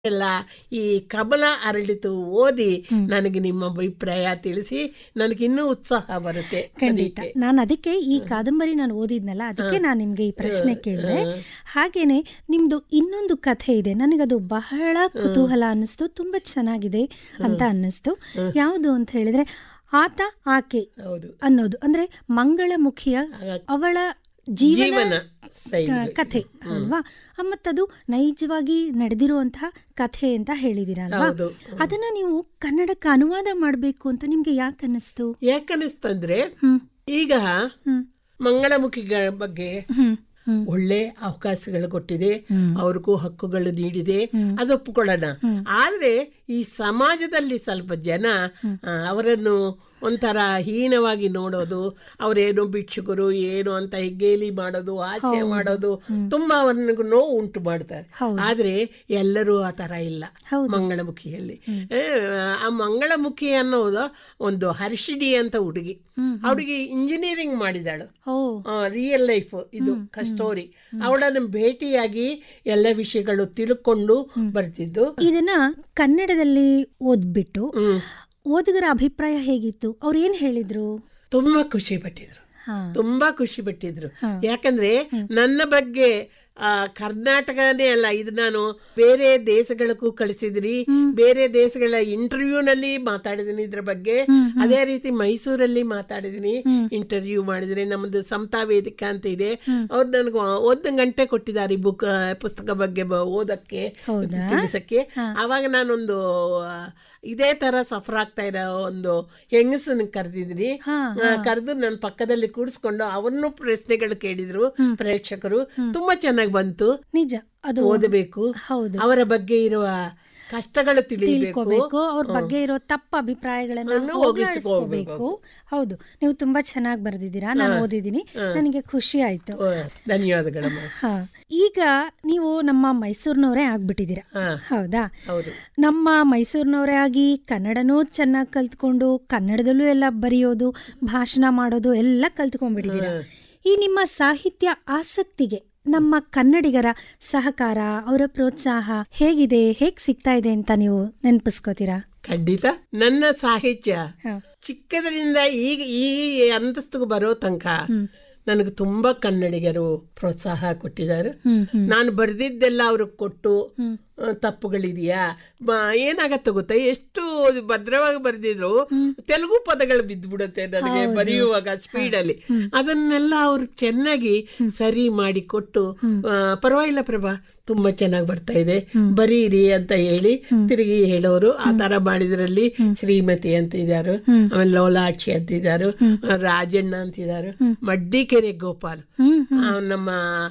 ಎಲ್ಲ ಈ ಕಮಲ ಅರಳಿತು ಓದಿ ನನಗೆ ನಿಮ್ಮ ಅಭಿಪ್ರಾಯ ತಿಳಿಸಿ ನನಗೆ ಇನ್ನೂ ಉತ್ಸಾಹ ಬರುತ್ತೆ ಖಂಡಿತ ನಾನು ಅದಕ್ಕೆ ಈ ಕಾದಂಬರಿ ನಾನು ಓದಿದ್ನಲ್ಲ ಅದಕ್ಕೆ ನಾನು ನಿಮ್ಗೆ ಈ ಪ್ರಶ್ನೆ ಕೇಳಿದೆ ಹಾಗೇನೆ ನಿಮ್ದು ಇನ್ನೊಂದು ಕಥೆ ಇದೆ ನನಗದು ಬಹಳ ಕುತೂಹಲ ಅನ್ನಿಸ್ತು ತುಂಬಾ ಚೆನ್ನಾಗಿದೆ ಅಂತ ಅನ್ನಿಸ್ತು ಯಾವುದು ಅಂತ ಹೇಳಿದ್ರೆ ಆತ ಆಕೆ ಹೌದು ಅನ್ನೋದು ಅಂದ್ರೆ ಮಂಗಳಮುಖಿಯ ಅವಳ ಜೀವನ ಜೀವನ ಶೈಲಿ ಕ- ಕಥೆ ಅಲ್ವಾ ಆ, ಮತ್ತದು ನೈಜವಾಗಿ ನಡೆದಿರುವಂತಹ ಕಥೆ ಅಂತ ಹೇಳಿದಿರ ಅಲ್ವಾ ಹೌದು ಅದನ್ನ ನೀವು ಕನ್ನಡಕ್ಕೆ ಅನುವಾದ ಮಾಡಬೇಕು ಅಂತ ನಿಮ್ಗೆ ಯಾಕೆ ಅನ್ನಿಸ್ತು ಯಾಕನ್ನಿಸ್ತಂದ್ರೆ ಹ್ಮ್ ಈಗ ಹ್ಮ್ ಮಂಗಳಮುಖಿಗಳ ಬಗ್ಗೆ ಹ್ಮ್ ಹ್ಮ್ ಒಳ್ಳೆ ಅವಕಾಶಗಳು ಕೊಟ್ಟಿದೆ ಅವ್ರಿಗೂ ಹಕ್ಕುಗಳು ನೀಡಿದೆ ಅದು ಒಪ್ಕೊಳ್ಳೋಣ ಆದ್ರೆ ಈ ಸಮಾಜದಲ್ಲಿ ಸ್ವಲ್ಪ ಜನ ಆ, ಅವರನ್ನು ಒಂಥರ ಹೀನವಾಗಿ ನೋಡೋದು ಅವರೇನು ಭಿಕ್ಷುಕರು ಏನು ಅಂತ ಗೇಲಿ ಮಾಡೋದು ಹಾಸ್ಯ ಮಾಡೋದು ತುಂಬಾ ಅವನಿಗೆ ನೋವು ಉಂಟು ಮಾಡ್ತಾರೆ ಆದ್ರೆ ಎಲ್ಲರೂ ಆ ತರ ಇಲ್ಲ ಮಂಗಳಮುಖಿಯಲ್ಲಿ ಏ, ಆ ಮಂಗಳಮುಖಿ ಅನ್ನೋದು ಒಂದು ಹರ್ಷಿಡಿ ಅಂತ ಹುಡುಗಿ ಆ ಹುಡುಗಿ ಇಂಜಿನಿಯರಿಂಗ್ ಮಾಡಿದಾಳು ಓ ರಿಯಲ್ ಲೈಫ್ ಇದು ಸ್ಟೋರಿ ಅವಳನ್ನು ಭೇಟಿಯಾಗಿ ಎಲ್ಲ ವಿಷಯಗಳು ತಿಳ್ಕೊಂಡು ಬರ್ತಿದ್ದು ಇದನ್ನ ಕನ್ನಡದಲ್ಲಿ ಓದ್ಬಿಟ್ಟು ಹ್ಮ್ ಓದುಗರ ಅಭಿಪ್ರಾಯ ಹೇಗಿತ್ತು ಅವ್ರು ಏನ್ ಹೇಳಿದ್ರು ತುಂಬಾ ಖುಷಿ ಪಟ್ಟಿದ್ರು ಹಾ ತುಂಬಾ ಖುಷಿ ಪಟ್ಟಿದ್ರು ಯಾಕಂದ್ರೆ ನನ್ನ ಬಗ್ಗೆ ಆ ಕರ್ನಾಟಕನೇ ಅಲ್ಲ ಇದು ನಾನು ಬೇರೆ ದೇಶಗಳಿಗೂ ಕಳಿಸಿದ್ರಿ ಬೇರೆ ದೇಶಗಳ ಇಂಟರ್ವ್ಯೂನಲ್ಲಿ ಮಾತಾಡಿದೀನಿ ಇದ್ರ ಬಗ್ಗೆ ಅದೇ ರೀತಿ ಮೈಸೂರಲ್ಲಿ ಮಾತಾಡಿದೀನಿ ಇಂಟರ್ವ್ಯೂ ಮಾಡಿದ್ರೆ ನಮ್ಮದು ಸಮತಾ ವೇದಿಕಾ ಅಂತ ಇದೆ ಅವ್ರು ನನಗೆ ಒಂದು ಗಂಟೆ ಕೊಟ್ಟಿದ್ದಾರೆ ಈ ಬುಕ್ ಪುಸ್ತಕ ಬಗ್ಗೆ ಬ- ಓದಕ್ಕೆ ತಿಳಿಸಕ್ಕೆ ಆವಾಗ ನಾನೊಂದು ಆ, ಇದೇ ತರ ಸಫರ್ ಆಗ್ತಾ ಇರೋ ಒಂದು ಹೆಂಗಸನ್ನ ಕರೆದಿದ್ದೀನಿ ಕರೆದು ನನ್ನ ಪಕ್ಕದಲ್ಲಿ ಕೂಡಿಸ್ಕೊಂಡು ಅವರನ್ನು ಪ್ರಶ್ನೆಗಳು ಕೇಳಿದ್ರು ಪ್ರೇಕ್ಷಕರು ತುಂಬಾ ಚೆನ್ನಾಗಿ ಬಂತು ನಿಜ ಅದು ಓದಬೇಕು ಹೌದು ಅವರ ಬಗ್ಗೆ ಇರುವ ಕಷ್ಟಗಳು ತಿಳಿಯಬೇಕು ತಿಳ್ಕೋಬೇಕು ಅವ್ರ ಬಗ್ಗೆ ಇರೋ ತಪ್ಪ ಅಭಿಪ್ರಾಯಗಳನ್ನ ಅನ್ನು ಹೋಗಲಾಡಿಸ್ಕೋಬೇಕು ಹೌದು ನೀವು ತುಂಬಾ ಚೆನ್ನಾಗಿ ಬರ್ದಿದ್ದೀರಾ ನಾನು ಓದಿದ್ದೀನಿ ನನಗೆ ಖುಷಿ ಆಯ್ತು ಓ, ಧನ್ಯವಾದಗಳಮ್ಮ ಹಾ ಈಗ ನೀವು ನಮ್ಮ ಮೈಸೂರಿನವರೇ ಆಗ್ಬಿಟ್ಟಿದ್ದೀರಾ ಹಾ ಹೌದಾ ಹೌದು ನಮ್ಮ ಮೈಸೂರಿನವರೇ ಆಗಿ ಕನ್ನಡನೂ ಚೆನ್ನಾಗಿ ಕಲ್ತ್ಕೊಂಡು ಕನ್ನಡದಲ್ಲೂ ಎಲ್ಲ ಬರೆಯೋದು ಭಾಷಣ ಮಾಡೋದು ಎಲ್ಲ ಕಲ್ತ್ಕೊಂಡ್ಬಿಟ್ಟಿದ್ದೀರಾ ಈ ನಿಮ್ಮ ಸಾಹಿತ್ಯ ಆಸಕ್ತಿಗೆ ನಮ್ಮ ಕನ್ನಡಿಗರ ಸಹಕಾರ ಅವರ ಪ್ರೋತ್ಸಾಹ ಹೇಗಿದೆ ಹೇಗ್ ಸಿಗ್ತಾ ಇದೆ ಅಂತ ನೀವು ನೆನಪಿಸ್ಕೋತೀರಾ ಖಂಡಿತ ನನ್ನ ಸಾಹಿತ್ಯ ಹಾ. ಚಿಕ್ಕದರಿಂದ ಈಗ ಈ ಅಂತಸ್ತಿಗೆ ಬರೋ ತನಕ ನನಗೆ ತುಂಬಾ ಕನ್ನಡಿಗರು ಪ್ರೋತ್ಸಾಹ ಕೊಟ್ಟಿದ್ದಾರೆ ಹ್ಮ್ ಹ್ಮ್ ನಾನು ಬರೆದಿದ್ದೆಲ್ಲ ಅವ್ರಿಗೆ ಕೊಟ್ಟು ಆ, ತಪ್ಪುಗಳಿದೆಯಾ ಬ- ಏನಾಗತ್ತೆ ಗೊತ್ತಾ ಎಷ್ಟು ಭದ್ರವಾಗಿ ಬರೆದಿದ್ರು ತೆಲುಗು ಪದಗಳು ಬಿದ್ದ್ಬಿಡುತ್ತೆ ನನಗೆ ಬರೆಯುವಾಗ ಸ್ಪೀಡಲ್ಲಿ ಅದನ್ನೆಲ್ಲ ಅವರು ಚೆನ್ನಾಗಿ ಸರಿ ಮಾಡಿ ಕೊಟ್ಟು ಆ, ಪರವಾಗಿಲ್ಲ ಪ್ರಭಾ ತುಂಬಾ ಚೆನ್ನಾಗಿ ಬರ್ತಾ ಇದೆ ಬರೀರಿ ಅಂತ ಹೇಳಿ ತಿರುಗಿ ಹೇಳೋರು ಆ ತರ ಮಾಡಿದ್ರಲ್ಲಿ ಶ್ರೀಮತಿ ಅಂತ ಇದ್ದಾರೆ ಆಮೇಲೆ ಲೋಲಾಕ್ಷಿ ಅಂತ ಇದ್ದಾರೆ ರಾಜಣ್ಣ ಅಂತ ಇದ್ದಾರೆ ಮಡ್ಡಿಕೆರೆ ಗೋಪಾಲ್ ಆ, ನಮ್ಮ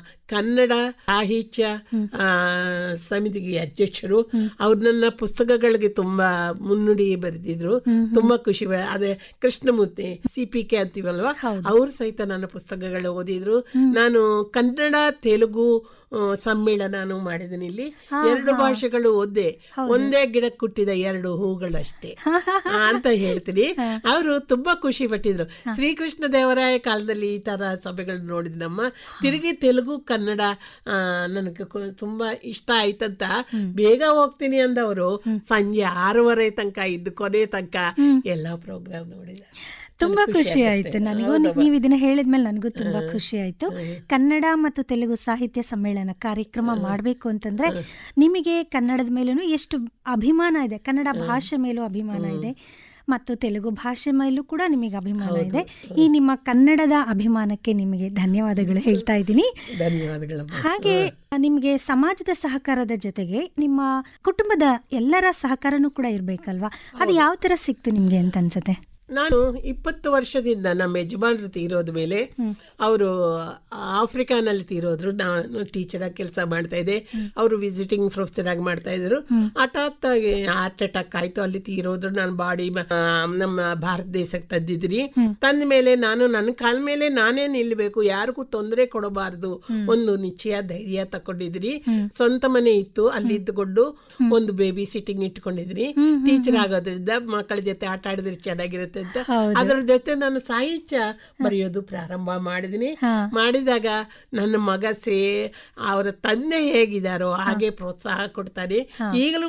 ಕನ್ನಡ ಸಾಹಿತ್ಯ ಆ, ಸಮಿತಿಗೆ ಅಧ್ಯಕ್ಷರು ಅವ್ರು ನನ್ನ ಪುಸ್ತಕಗಳಿಗೆ ತುಂಬಾ ಮುನ್ನುಡಿ ಬರೆದಿದ್ರು ತುಂಬಾ ಖುಷಿ ಬ- ಅದೇ ಕೃಷ್ಣಮೂರ್ತಿ ಸಿ ಪಿ ಕೆ ಅಂತೀವಲ್ವಾ ಅವ್ರು ಸಹಿತ ನನ್ನ ಪುಸ್ತಕಗಳು ಓದಿದ್ರು ನಾನು ಕನ್ನಡ ತೆಲುಗು ಆ, ಸಮ್ಮೇಳನನು ಮಾಡಿದ್ದೀನಿ ಇಲ್ಲಿ ಎರಡು ಭಾಷೆಗಳು ಓದ್ದೆ ಒಂದೇ ಗಿಡಕ್ಕೆ ಹುಟ್ಟಿದ ಎರಡು ಹೂಗಳಷ್ಟೇ ಆ, ಅಂತ ಹೇಳ್ತೀನಿ ಅವರು ತುಂಬಾ ಖುಷಿ ಪಟ್ಟಿದ್ರು ಶ್ರೀಕೃಷ್ಣ ದೇವರಾಯ ಕಾಲದಲ್ಲಿ ಈ ತರ ಸಭೆಗಳು ನೋಡಿದ್ನಮ್ಮ ತಿರುಗಿ ತೆಲುಗು ಕನ್ನಡ ಆ, ನನಗೆ ಕು- ತುಂಬಾ ಇಷ್ಟ ಆಯ್ತಂತ ಬೇಗ ಹೋಗ್ತೀನಿ ಅಂದವರು ಸಂಜೆ ಆರೂವರೆ ತನಕ ಇದ್ದು ಕೊನೆ ತನಕ ಎಲ್ಲ ಪ್ರೋಗ್ರಾಮ್ ನೋಡಿದ್ದಾರೆ ತುಂಬಾ ಖುಷಿ ಆಯ್ತು ನನಗೂ ನೀವು ಇದನ್ನ ಹೇಳಿದ್ಮೇಲೆ ನನಗೂ ತುಂಬಾ ಖುಷಿ ಆಯ್ತು ಕನ್ನಡ ಮತ್ತು ತೆಲುಗು ಸಾಹಿತ್ಯ ಸಮ್ಮೇಳನ ಕಾರ್ಯಕ್ರಮ ಮಾಡಬೇಕು ಅಂತಂದ್ರೆ ನಿಮಗೆ ಕನ್ನಡದ ಮೇಲೂ ಎಷ್ಟು ಅಭಿಮಾನ ಇದೆ ಕನ್ನಡ ಭಾಷೆ ಮೇಲೂ ಅಭಿಮಾನ ಇದೆ ಮತ್ತು ತೆಲುಗು ಭಾಷೆ ಮೇಲೂ ಕೂಡ ನಿಮಗೆ ಅಭಿಮಾನ ಇದೆ ಈ ನಿಮ್ಮ ಕನ್ನಡದ ಅಭಿಮಾನಕ್ಕೆ ನಿಮಗೆ ಧನ್ಯವಾದಗಳು ಹೇಳ್ತಾ ಇದ್ದೀನಿ ಧನ್ಯವಾದಗಳಮ್ಮ ಹಾಗೆ ನಿಮಗೆ ಸಮಾಜದ ಸಹಕಾರದ ಜೊತೆಗೆ ನಿಮ್ಮ ಕುಟುಂಬದ ಎಲ್ಲರ ಸಹಕಾರನೂ ಕೂಡ ಇರ್ಬೇಕಲ್ವಾ ಅದು ಯಾವ ತರ ಸಿಕ್ತು ನಿಮ್ಗೆ ಅಂತ ಅನ್ಸುತ್ತೆ ನಾನು ಇಪ್ಪತ್ತು ವರ್ಷದಿಂದ ನಮ್ಮ ಯಜಮಾನರು ತೀರೋದ ಮೇಲೆ ಅವರು ಆಫ್ರಿಕಾನಲ್ಲಿ ತೀರೋದ್ರು ನಾನು ಟೀಚರ್ ಆಗಿ ಕೆಲಸ ಮಾಡ್ತಾ ಇದ್ದೆ ಅವರು ವಿಸಿಟಿಂಗ್ ಪ್ರೊಫೆಸರ್ ಆಗಿ ಮಾಡ್ತಾ ಇದ್ರು ಹಠಾತ್ ಆಗಿ ಹಾರ್ಟ್ ಅಟ್ಯಾಕ್ ಆಯ್ತು ಅಲ್ಲಿ ತೀರೋದ್ರು ನಾನು ಬಾಡಿ ನಮ್ಮ ಭಾರತ ದೇಶಕ್ಕೆ ತಂದಿದ್ರಿ ತಂದ ಮೇಲೆ ನಾನು ನನ್ನ ಕಾಲ ಮೇಲೆ ನಾನೇ ನಿಲ್ಬೇಕು ಯಾರಿಗೂ ತೊಂದರೆ ಕೊಡಬಾರದು ಒಂದು ನಿಶ್ಚಯ ಧೈರ್ಯ ತಕೊಂಡಿದ್ರಿ ಸ್ವಂತ ಮನೆ ಇತ್ತು ಅಲ್ಲಿ ಇದ್ದುಕೊಂಡು ಒಂದು ಬೇಬಿ ಸಿಟ್ಟಿಂಗ್ ಇಟ್ಕೊಂಡಿದ್ರಿ ಟೀಚರ್ ಆಗೋದ್ರಿಂದ ಮಕ್ಕಳ ಜೊತೆ ಆಟ ಆಡಿದ್ರೆ ಚೆನ್ನಾಗಿರುತ್ತೆ ಆಗುತ್ತೆ ಅಂತ ಅದರ ಜೊತೆ ನಾನು ಸಾಹಿತ್ಯ ಬರೆಯೋದು ಪ್ರಾರಂಭ ಮಾಡಿದೀನಿ ಹಾ. ಮಾಡಿದಾಗ ನನ್ನ ಮಗ ಸೇ ಅವರ ತಂದೆ ಹೇಗಿದಾರೋ ಹಾಗೆ ಪ್ರೋತ್ಸಾಹ ಕೊಡ್ತಾನೆ ಈಗಲೂ